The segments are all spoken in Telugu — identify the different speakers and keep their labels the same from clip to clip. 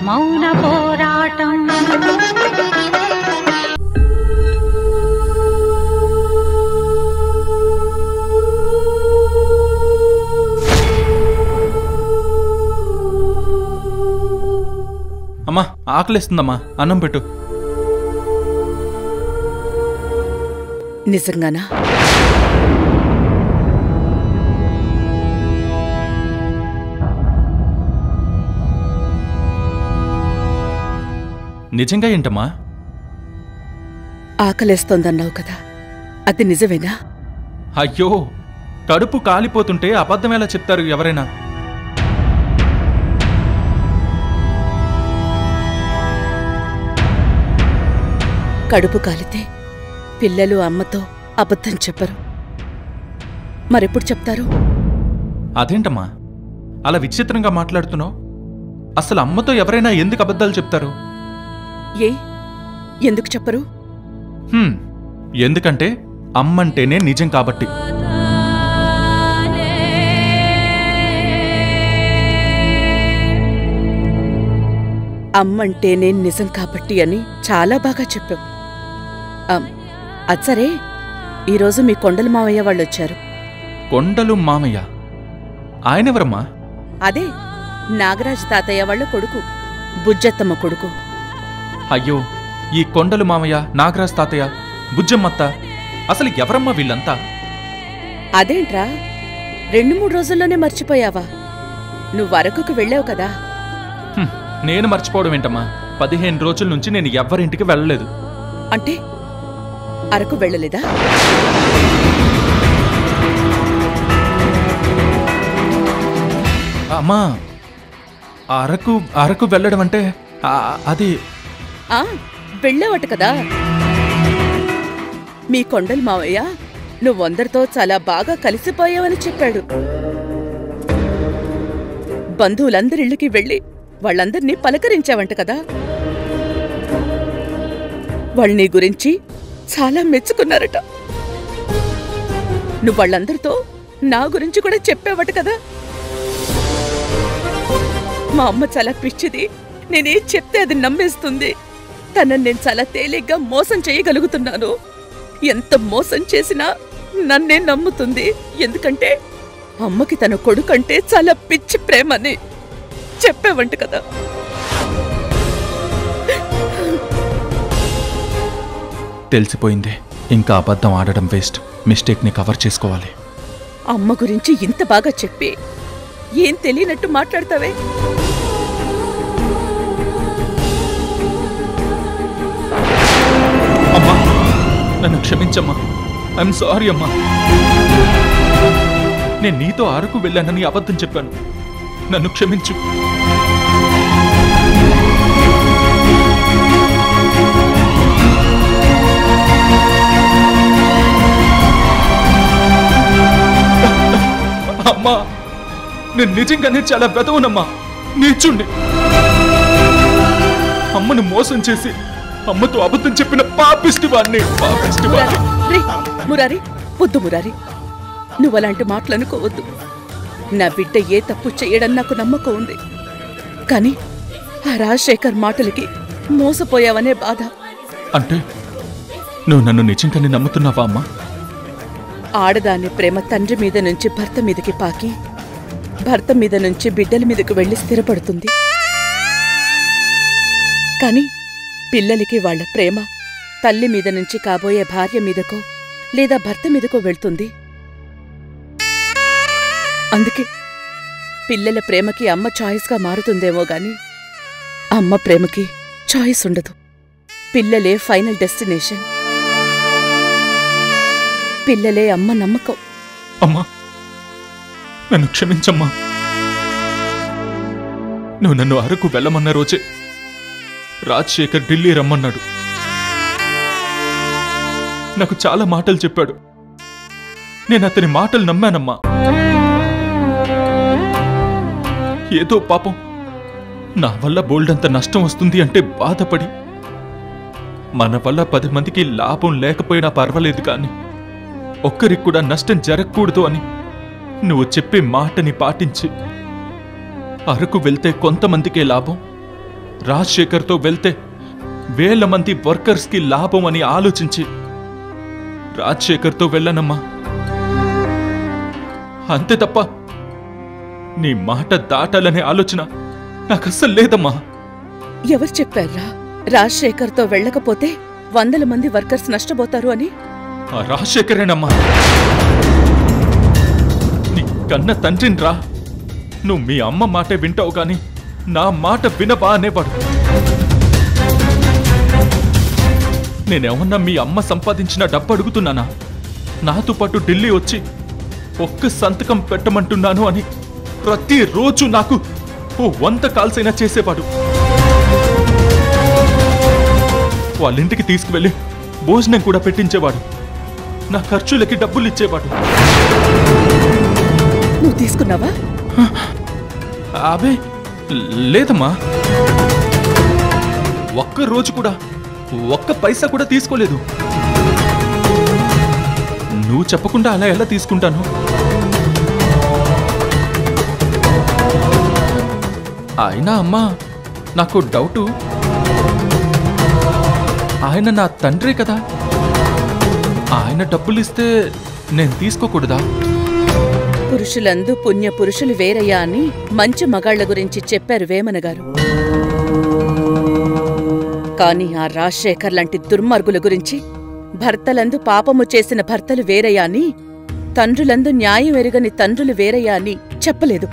Speaker 1: మౌన పోరాటం
Speaker 2: అమ్మా ఆకలిస్తుందమ్మా అన్నం పెట్టు
Speaker 3: నిజంగానా
Speaker 2: నిజంగా ఏంటమ్మా
Speaker 3: ఆకలేస్తోందన్నావు కదా అది నిజమేనా
Speaker 2: అయ్యో కడుపు కాలిపోతుంటే అబద్ధం ఎలా చెప్తారు ఎవరైనా
Speaker 3: కడుపు కాలితే పిల్లలు అమ్మతో అబద్ధం చెప్పరు మరెప్పుడు చెప్తారు
Speaker 2: అదేంటమ్మా అలా విచిత్రంగా మాట్లాడుతున్నావు అసలు అమ్మతో ఎవరైనా ఎందుకు అబద్ధాలు చెప్తారు
Speaker 3: ఏ ఎందుకు చెప్పరు
Speaker 2: హ్మ్, ఎందుకంటే అమ్మంటేనే నిజం కాబట్టి
Speaker 3: అమ్మంటేనే నిజం కాబట్టి అని చాలా బాగా చెప్పావు అమ్, అచ్చరే ఈరోజు మీ కొండల మావయ్య వాళ్ళొచ్చారు
Speaker 2: కొండలు మామయ్య ఆయనెవరమ్మా
Speaker 3: అదే నాగరాజు తాతయ్య వాళ్ళ కొడుకు బుజ్జత్తమ్మ కొడుకు
Speaker 2: అయ్యో ఈ కొండలు మామయ్య నాగరాజ్ తాతయ్య బుజ్జమ్మత్త అసలు ఎవరమ్మా వీళ్ళంతా
Speaker 3: అదేంట్రా రెండు మూడు రోజుల్లోనే మర్చిపోయావా నువ్వు అరకుకు వెళ్ళావు కదా
Speaker 2: హ్మ్, నేను మర్చిపోవడం ఏంటమ్మా పదిహేను రోజుల నుంచి నేను ఎవ్వరింటికి వెళ్ళలేదు
Speaker 3: అంటే అరకు వెళ్ళలేదా
Speaker 2: అమ్మా అరకు అరకు వెళ్ళడం అంటే ఆ, అది
Speaker 3: ఆ వెళ్ళావట కదా మీ కొండలు మావయ్య నువ్వందరితో చాలా బాగా కలిసిపోయావని చెప్పాడు బంధువులందరిళ్ళకి వెళ్ళి వాళ్ళందర్నీ పలకరించావంట కదా వాళ్ళు నీ గురించి చాలా మెచ్చుకున్నారట నువ్వు వాళ్ళందరితో నా గురించి కూడా చెప్పావట కదా మా అమ్మ చాలా పిచ్చిది నేనేం చెప్తే అది నమ్మేస్తుంది తనని నేను చాలా తేలిగ్గా మోసం చేయగలుగుతున్నాను ఎంత మోసం చేసినా నన్నే నమ్ముతుంది ఎందుకంటే అమ్మకి తన కొడుకంటే చాలా పిచ్చి ప్రేమని చెప్పావంట కదా
Speaker 2: తెలిసిపోయింది ఇంకా అబద్ధం ఆడడం వేస్ట్ మిస్టేక్ని కవర్ చేసుకోవాలి
Speaker 3: అమ్మ గురించి ఇంత బాగా చెప్పి ఏం తెలియనట్టు మాట్లాడతావే
Speaker 2: అమ్మా నన్ను క్షమించమ్మా ఐఎమ్ సారీ అమ్మా నేను నీతో అరకు వెళ్ళానని అబద్ధం చెప్పాను నన్ను క్షమించు అమ్మా నేను నిజంగానే చాలా బ్రతవునమ్మా నీచుండి అమ్మను మోసం చేసి అమ్మతో అబద్ధం చెప్పిన పాపిష్టి వాడిని పాపిష్టి
Speaker 3: మురారి
Speaker 2: వాడిని
Speaker 3: రే, మురారి వద్దు మురారి నువ్వు అలాంటి మాటలు అనుకోవద్దు నా బిడ్డ ఏ తప్పు చేయడం నాకు నమ్మకం ఉంది కానీ ఆ రాజశేఖర్ మాటలకి మోసపోయావనే బాధ
Speaker 2: అంటే నువ్వు నన్ను నిజంగానే నమ్ముతున్నావా అమ్మా
Speaker 3: ఆడదాని ప్రేమ తండ్రి మీద నుంచి భర్త మీదకి పాకి భర్త మీద నుంచి బిడ్డల మీదకు వెళ్లి స్థిరపడుతుంది కాని పిల్లలకి వాళ్ళ ప్రేమ తల్లి మీద నుంచి కాబోయే భార్య మీదకో లేదా భర్త మీదకో వెళ్తుంది అందుకే పిల్లల ప్రేమకి అమ్మ చాయిస్గా మారుతుందేమో గాని అమ్మ ప్రేమకి చాయిస్ ఉండదు పిల్లలే ఫైనల్ డెస్టినేషన్ పిల్లలే అమ్మ నమ్మకం
Speaker 2: అమ్మా నన్ను క్షమించమ్మా నువ్వు నన్ను అరకు వెళ్ళమన్న రోజే రాజశేఖర్ ఢిల్లీ రమ్మన్నాడు నాకు చాలా మాటలు చెప్పాడు నేను అతని మాటలు నమ్మానమ్మా ఏదో పాపం నా వల్ల బోల్డంత నష్టం వస్తుంది అంటే బాధపడి మన వల్ల పది మందికి లాభం లేకపోయినా పర్వాలేదు కానీ ఒక్కరికి కూడా నష్టం జరగకూడదు అని నువ్వు చెప్పే మాటని పాటించి అరకు వెళ్తే కొంతమందికే లాభం రాజశేఖర్తో వెళ్తే వేల మంది వర్కర్స్కి లాభం అని ఆలోచించి రాజశేఖర్తో వెళ్ళనమ్మా అంతే తప్ప నీ మాట దాటాలనే ఆలోచన నాకు అస్సలు లేదమ్మా
Speaker 3: ఎవరు చెప్పారా రాజశేఖర్తో వెళ్ళకపోతే వందల మంది వర్కర్స్ నష్టపోతారు అని
Speaker 2: ఆ రాజశేఖరేనమ్మా నీ కన్న తండ్రిని రా నువ్వు మీ అమ్మ మాటే వింటావు గాని నా మాట వినవా అనేవాడు నేనేమన్నా మీ అమ్మ సంపాదించిన డబ్బు అడుగుతున్నానా నాతో పాటు ఢిల్లీ వచ్చి ఒక్క సంతకం పెట్టమంటున్నాను అని ప్రతిరోజు నాకు ఓ వంద కాల్సైనా చేసేవాడు వాళ్ళ ఇంటికి తీసుకువెళ్ళి భోజనం కూడా పెట్టించేవాడు నా ఖర్చులకి డబ్బులు ఇచ్చేవాడు
Speaker 3: నువ్వు తీసుకున్నావా
Speaker 2: అబే లేదమ్మా ఒక్క రోజు కూడా ఒక్క పైసా కూడా తీసుకోలేదు నువ్వు చెప్పకుండా అలా ఎలా తీసుకుంటాను అయినా అమ్మా నాకు డౌటు ఆయన నా తండ్రే కదా ఆయన డబ్బులు ఇస్తే నేను తీసుకోకూడదా
Speaker 3: పురుషులందు పుణ్య పురుషులు వేరయ్యా అని మంచి మగాళ్ల గురించి చెప్పారు వేమన గారు కాని ఆ రాజశేఖర్ లాంటి దుర్మార్గుల గురించి భర్తలందు పాపము చేసిన భర్తలు వేరయ్యా అని తండ్రులందు న్యాయం ఎరుగని తండ్రులు వేరయ్యా అని చెప్పలేదు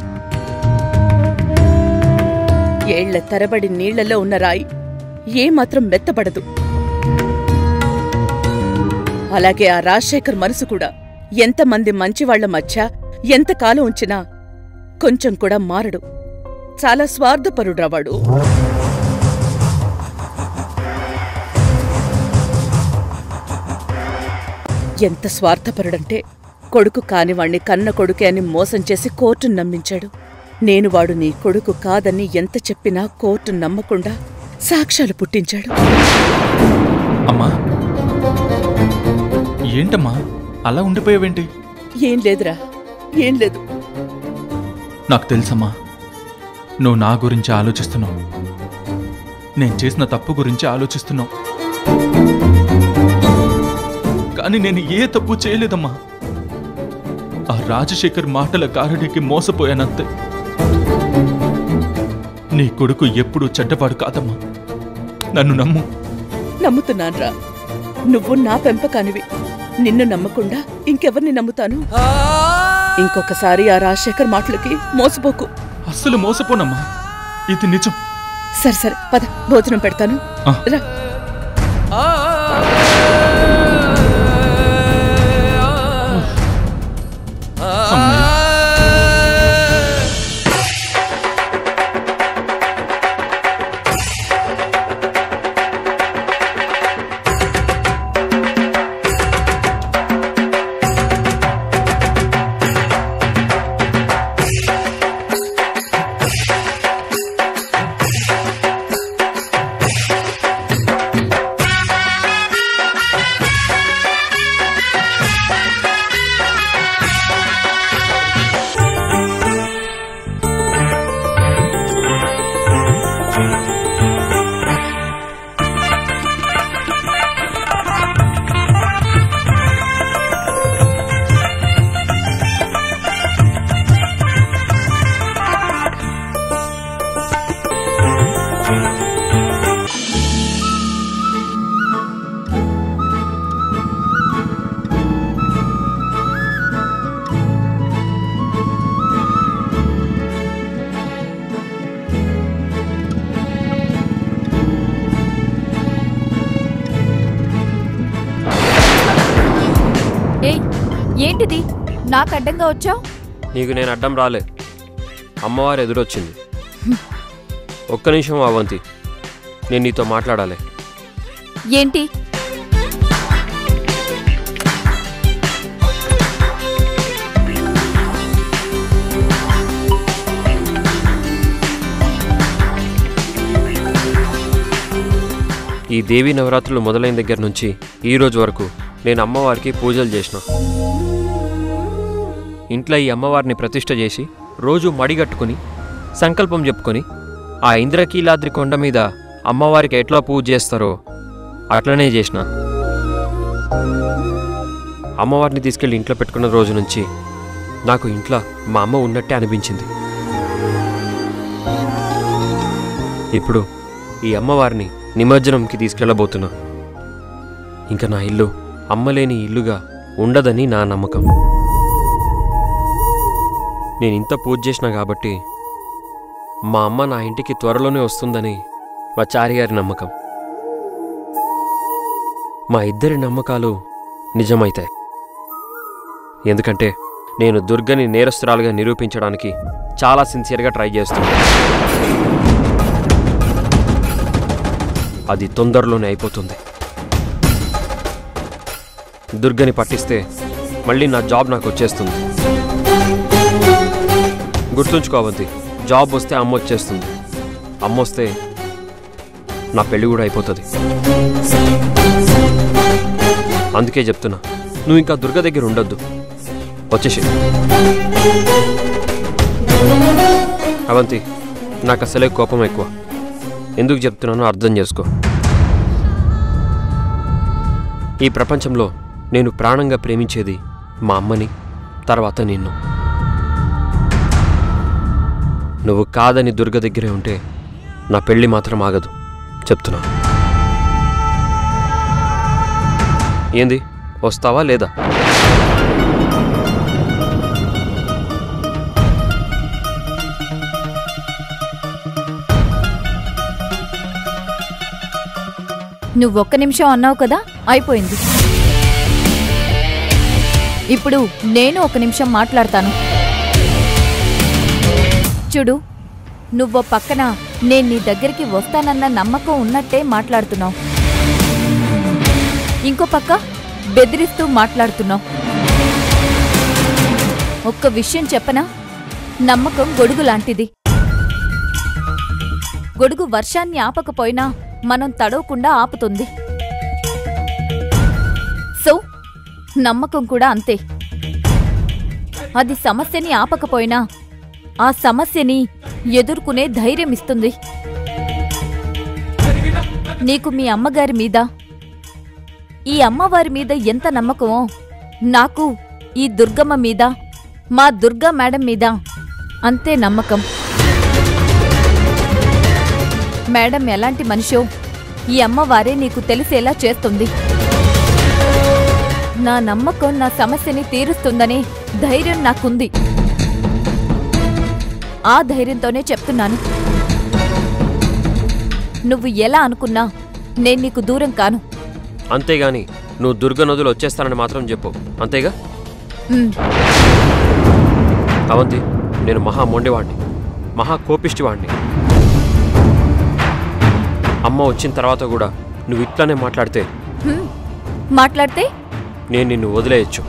Speaker 3: ఏళ్ల తరబడి నీళ్లలో ఉన్న రాయి ఏమాత్రం మెత్తబడదు అలాగే ఆ రాజశేఖర్ మనసు కూడా ఎంతమంది మంచివాళ్ల మధ్య ఎంతకాలం ఉంచినా కొంచెం కూడా మారడు చాలా స్వార్థపరుడ్రా వాడు ఎంత స్వార్థపరుడంటే కొడుకు కానివాణ్ణి కన్న కొడుకే అని మోసం చేసి కోర్టును నమ్మించాడు నేను వాడు నీ కొడుకు కాదని ఎంత చెప్పినా కోర్టు నమ్మకుండా సాక్ష్యాలు పుట్టించాడు
Speaker 2: అమ్మా ఏంటమ్మా అలా ఉండిపోయావేంటి
Speaker 3: ఏం లేదురా ఏం లేదు
Speaker 2: నాకు తెలుసమ్మా నువ్వు నా గురించి ఆలోచిస్తున్నావు నేను చేసిన తప్పు గురించి ఆలోచిస్తున్నావు కానీ నేను ఏ తప్పు చేయలేదమ్మా ఆ రాజశేఖర్ మాటల కారడికి మోసపోయానంతే నీ కొడుకు ఎప్పుడూ చెడ్డవాడు కాదమ్మా నన్ను నమ్ము
Speaker 3: నమ్ముతున్నాన్రా నువ్వు నా పెంపకానివి నిన్ను నమ్మకుండా ఇంకెవరిని నమ్ముతాను ఇంకొకసారి ఆ రాజశేఖర్ మాటలకి మోసపోకు
Speaker 2: అస్సలు మోసపోనమ్మా ఇది నిజం
Speaker 3: సరే సరే పద భోజనం పెడతాను
Speaker 2: ఆ.
Speaker 3: రా
Speaker 2: అమ్మయ్య.
Speaker 4: ఏయ్ ఏంటిది నాకు అడ్డంగా వచ్చావు
Speaker 5: నీకు నేను అడ్డం రాలే అమ్మవారు ఎదురొచ్చింది ఒక్క నిమిషం అవంతి నేను నీతో మాట్లాడాలి
Speaker 4: ఏంటి
Speaker 5: ఈ దేవీ నవరాత్రులు మొదలైన దగ్గర నుంచి ఈ రోజు వరకు నేను అమ్మవారికి పూజలు చేసిన ఇంట్లో ఈ అమ్మవారిని ప్రతిష్ట చేసి రోజు మడిగట్టుకుని సంకల్పం చెప్పుకొని ఆ ఇంద్రకీలాద్రి కొండ మీద అమ్మవారికి ఎట్లా పూజ చేస్తారో అట్లనే చేసిన అమ్మవారిని తీసుకెళ్ళి ఇంట్లో పెట్టుకున్న రోజు నుంచి నాకు ఇంట్లో మా అమ్మ ఉన్నట్టే అనిపించింది ఇప్పుడు ఈ అమ్మవారిని నిమజ్జనంకి తీసుకెళ్ళబోతున్నా ఇంకా నా ఇల్లు అమ్మలేని ఇల్లుగా ఉండదని నా నమ్మకం నేను ఇంత పూజ చేసినా కాబట్టి మా అమ్మ నా ఇంటికి త్వరలోనే వస్తుందని మా చారి గారి నమ్మకం మా ఇద్దరి నమ్మకాలు నిజమైతాయి ఎందుకంటే నేను దుర్గని నేరస్తురాలుగా నిరూపించడానికి చాలా సిన్సియర్గా ట్రై చేస్తున్నాను అది తొందరలోనే అయిపోతుంది దుర్గని పట్టిస్తే మళ్ళీ నా జాబ్ నాకు వచ్చేస్తుంది గుర్తుంచుకోవంతి జాబ్ వస్తే అమ్మ వచ్చేస్తుంది అమ్మ వస్తే నా పెళ్లి కూడా అయిపోతుంది అందుకే చెప్తున్నా నువ్వు ఇంకా దుర్గ దగ్గర ఉండొద్దు వచ్చేసి అవంతి నాకు అసలే కోపం ఎక్కువ ఎందుకు చెప్తున్నానో అర్థం చేసుకో ఈ ప్రపంచంలో నేను ప్రాణంగా ప్రేమించేది మా అమ్మని తర్వాత నిన్ను నువ్వు కాదని దుర్గ దగ్గరే ఉంటే నా పెళ్ళి మాత్రం ఆగదు చెప్తున్నా ఏంది వస్తావా లేదా
Speaker 4: నువ్వు ఒక్క నిమిషం అన్నావు కదా అయిపోయింది ఇప్పుడు నేను ఒక నిమిషం మాట్లాడతాను చూడు నువ్వు పక్కన నేను నీ దగ్గరికి వస్తానన్న నమ్మకం ఉన్నట్టే మాట్లాడుతున్నావు ఇంకో పక్క బెదిరిస్తూ మాట్లాడుతున్నావు ఒక్క విషయం చెప్పనా నమ్మకం గొడుగు లాంటిది గొడుగు వర్షాన్ని ఆపకపోయినా మనం తడవకుండా ఆపుతుంది సో నమ్మకం కూడా అంతే అది సమస్యని ఆపకపోయినా ఆ సమస్యని ఎదుర్కొనే ధైర్యం ఇస్తుంది నీకు మీ అమ్మగారి మీద ఈ అమ్మవారి మీద ఎంత నమ్మకమో నాకు ఈ దుర్గమ్మ మీద మా దుర్గా మేడం మీద అంతే నమ్మకం మేడం ఎలాంటి మనిషో ఈ అమ్మవారే నీకు తెలిసేలా చేస్తుంది నా నమ్మకం నా సమస్యని తీరుస్తుందనే ధైర్యం నాకుంది ఆ ధైర్యంతోనే చెప్తున్నాను నువ్వు ఎలా అనుకున్నా నేను నీకు దూరం కాను
Speaker 5: అంతేగాని నువ్వు దుర్గ నదులు వచ్చేస్తానని మాత్రం చెప్పు అంతేగా
Speaker 4: ఉమ్,
Speaker 5: అవంతి నేను మహా మొండివాణ్ణి మహా కోపిష్టివాణ్ణి అమ్మ వచ్చిన తర్వాత కూడా నువ్వు ఇట్లానే మాట్లాడితే
Speaker 4: హ్మ్. మాట్లాడితే
Speaker 5: నేను నిన్ను వదిలేయచ్చు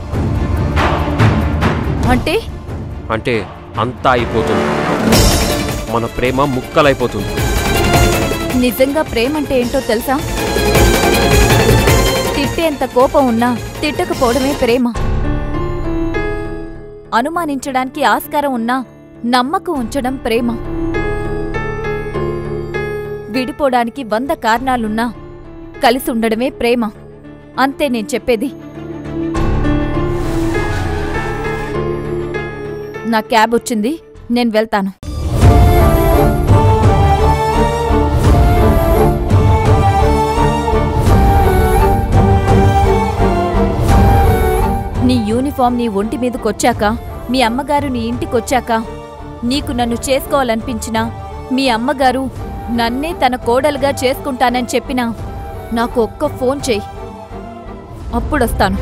Speaker 4: అంటే
Speaker 5: అంటే అంతా అయిపోతుంది మన ప్రేమ ముక్కలైపోతుంది
Speaker 4: నిజంగా ప్రేమంటే ఏంటో తెలుసా తిట్టేంత కోపం ఉన్నా తిట్టకపోవడమే ప్రేమ అనుమానించడానికి ఆస్కారం ఉన్నా నమ్మకం ఉంచడం ప్రేమ విడిపోవడానికి వంద కారణాలున్నా కలిసి ఉండడమే ప్రేమ అంతే నేను చెప్పేది నా క్యాబ్ వచ్చింది నేను వెళ్తాను నీ యూనిఫామ్ నీ ఒంటి మీదకొచ్చాక మీ అమ్మగారు నీ ఇంటికొచ్చాక నీకు నన్ను చేసుకోవాలనిపించినా మీ అమ్మగారు నన్నే తన కోడలుగా చేసుకుంటానని చెప్పినా నాకు ఒక్క ఫోన్ చెయ్యి అప్పుడొస్తాను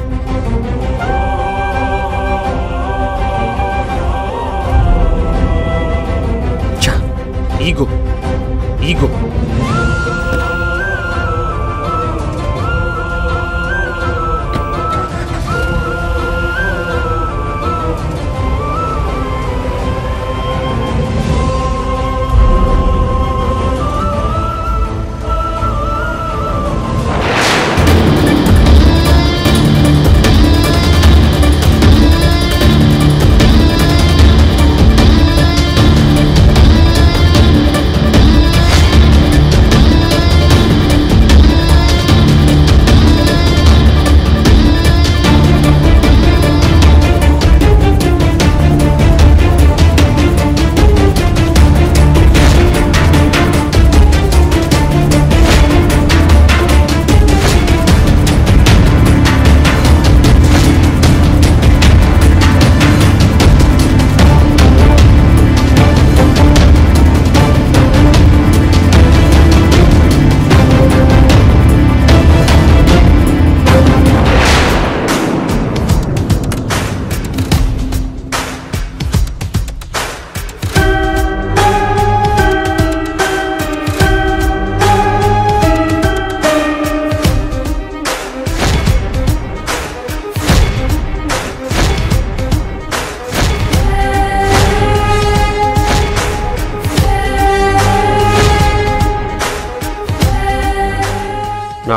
Speaker 5: ఛ! ఈగో ఈగో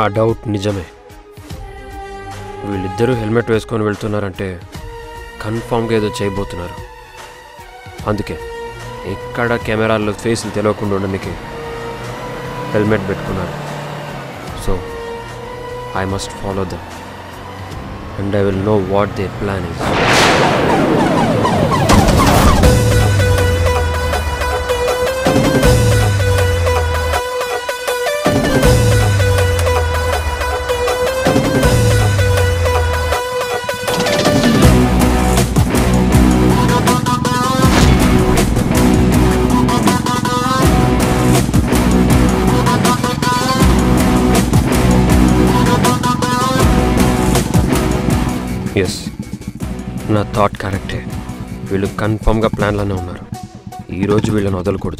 Speaker 5: డౌట్ నిజమే వీళ్ళిద్దరూ హెల్మెట్ వేసుకొని వెళ్తున్నారంటే కన్ఫామ్గా ఏదో చేయబోతున్నారు అందుకే ఎక్కడ కెమెరాల్లో ఫేసులు తెలియకుండా ఉండడానికి హెల్మెట్ పెట్టుకున్నారు so I must follow them and I will know what they plan is yes నా థాట్ కరెక్టే వీళ్ళు కన్ఫామ్గా ప్లాన్లోనే ఉన్నారు ఈరోజు వీళ్ళని వదలకూడదు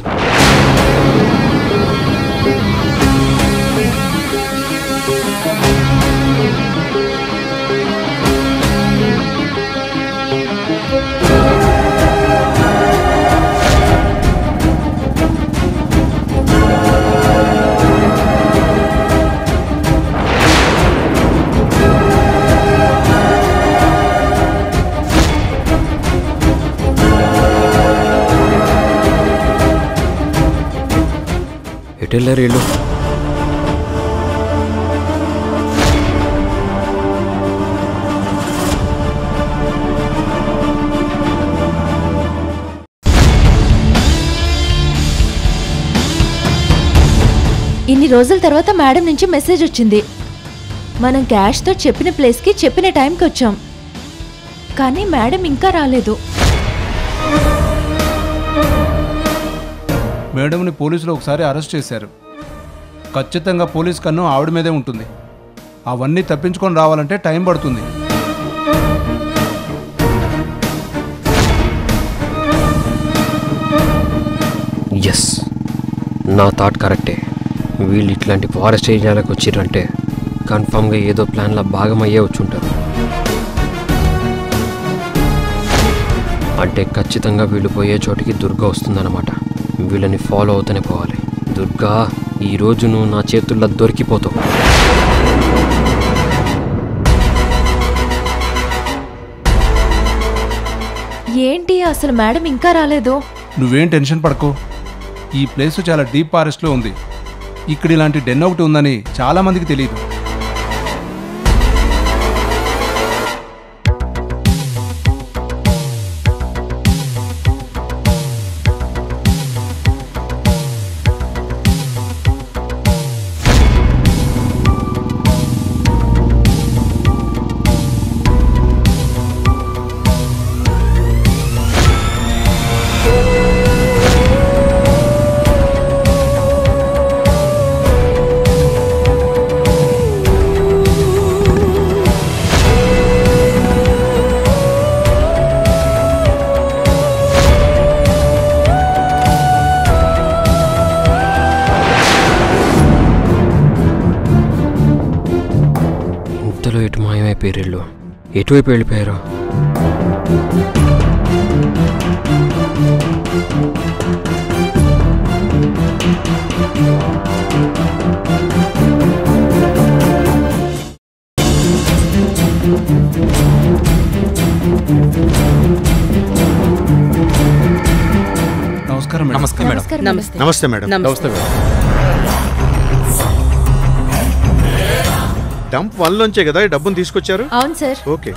Speaker 5: ఎటు వెళ్ళారు వీళ్ళు
Speaker 6: ఇన్ని రోజుల తర్వాత మేడం నుంచి మెసేజ్ వచ్చింది మనం క్యాష్తో చెప్పిన ప్లేస్కి చెప్పిన టైంకి వచ్చాం కానీ మేడం ఇంకా రాలేదు
Speaker 7: మేడంని పోలీసులు ఒకసారి అరెస్ట్ చేశారు ఖచ్చితంగా పోలీస్ కన్ను ఆవిడ మీదే ఉంటుంది అవన్నీ తప్పించుకొని రావాలంటే టైం పడుతుంది
Speaker 5: ఎస్ నా థాట్ కరెక్టే వీళ్ళు ఇట్లాంటి ఫారెస్ట్ ఏరియాలకు వచ్చిర్రంటే కన్ఫామ్గా ఏదో ప్లాన్లో భాగమయ్యే వచ్చుంటారు అంటే ఖచ్చితంగా వీళ్ళు పోయే చోటికి దుర్గా వస్తుందన్నమాట వీళ్ళని ఫాలో అవుతూనే పోవాలి దుర్గా ఈరోజు నువ్వు నా చేతుల్లో దొరికిపోతావు
Speaker 6: ఏంటి అసలు మేడం ఇంకా రాలేదు
Speaker 7: నువ్వేం టెన్షన్ పడకు ఈ ప్లేస్ చాలా డీప్ ఫారెస్ట్లో ఉంది ఇక్కడ ఇలాంటి డెన్ ఒకటి ఉందని చాలా మందికి తెలియదు
Speaker 5: ఇంతలో ఎటు మాయమైపోయారు వీళ్ళు ఎటువైపు వెళ్ళిపోయారు
Speaker 7: నమస్కారం మేడం
Speaker 8: నమస్తే మేడం
Speaker 6: నమస్కారం
Speaker 3: నమస్తే
Speaker 8: నమస్తే మేడం
Speaker 3: నమస్తే
Speaker 8: డంప్ వన్ లోంచే కదా ఈ డబ్బును తీసుకొచ్చారు
Speaker 6: అవును సార్
Speaker 8: ఓకే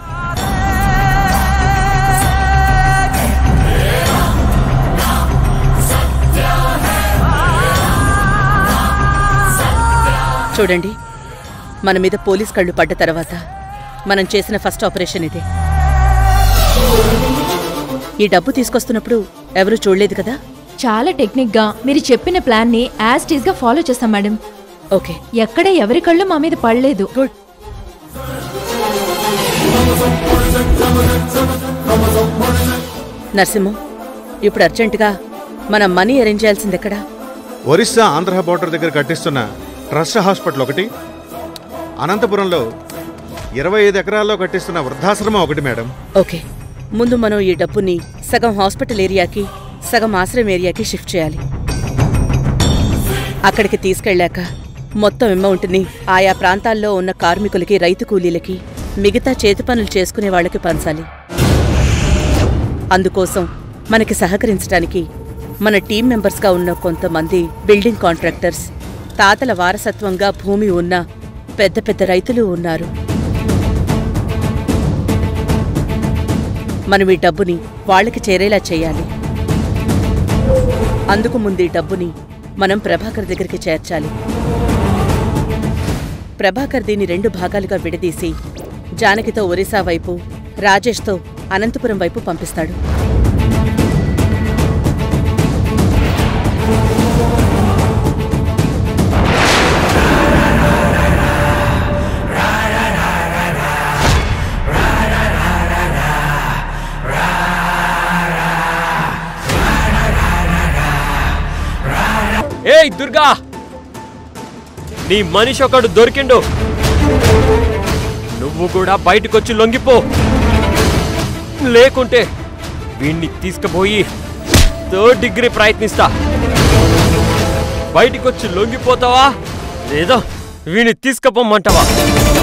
Speaker 3: చూడండి మన మీద పోలీస్ కళ్ళు పడ్డ తర్వాత మనం చేసిన ఫస్ట్ ఆపరేషన్ ఇదే ఈ డబ్బు తీసుకొస్తున్నప్పుడు ఎవరూ చూడలేదు కదా
Speaker 6: చాలా టెక్నిక్గా మీరు చెప్పిన ప్లాన్ని యాజ్ టీజ్ గా ఫాలో చేస్తాం మేడం
Speaker 3: ఓకే
Speaker 6: ఎక్కడ ఎవరి కళ్ళు మా మీద పడలేదు
Speaker 3: గుడ్ నరసింహం ఇప్పుడు అర్జెంటుగా మనం మనీ అరేంజ్ చేయాల్సింది ఎక్కడా
Speaker 8: ఒరిస్సా ఆంధ్ర బోర్డర్ దగ్గర కట్టిస్తున్న ట్రస్ట్ హాస్పిటల్ ఒకటి అనంతపురంలో ఇరవై ఐదు ఎకరాల్లో కట్టిస్తున్న వృద్ధాశ్రమం ఒకటి మేడం
Speaker 3: ఓకే ముందు మనం ఈ డబ్బుని సగం హాస్పిటల్ ఏరియాకి సగం ఆశ్రయం ఏరియాకి షిఫ్ట్ చేయాలి అక్కడికి తీసుకెళ్ళాక మొత్తం అమౌంట్ని ఆయా ప్రాంతాల్లో ఉన్న కార్మికులకి రైతు కూలీలకి మిగతా చేతి పనులు చేసుకునే వాళ్ళకి పంచాలి అందుకోసం మనకి సహకరించడానికి మన టీం మెంబర్స్గా ఉన్న కొంతమంది బిల్డింగ్ కాంట్రాక్టర్స్ తాతల వారసత్వంగా భూమి ఉన్న పెద్ద పెద్ద రైతులు ఉన్నారు మనం ఈ డబ్బుని వాళ్ళకి చేరేలా చేయాలి అందుకు ముందు ఈ డబ్బుని మనం ప్రభాకర్ దగ్గరికి చేర్చాలి ప్రభాకర్ దీన్ని రెండు భాగాలుగా విడదీసి జానకితో ఒరిస్సా వైపు రాజేష్తో అనంతపురం వైపు పంపిస్తాడు
Speaker 5: ఏయ్ దుర్గా నీ మనిషి ఒకడు దొరికిండు నువ్వు కూడా బయటకొచ్చి లొంగిపో లేకుంటే వీణ్ణి తీసుకుపోయి థర్డ్ డిగ్రీ ప్రయత్నిస్తా బయటికొచ్చి లొంగిపోతావా లేదా వీణ్ణి తీసుకుపోమ్మంటావా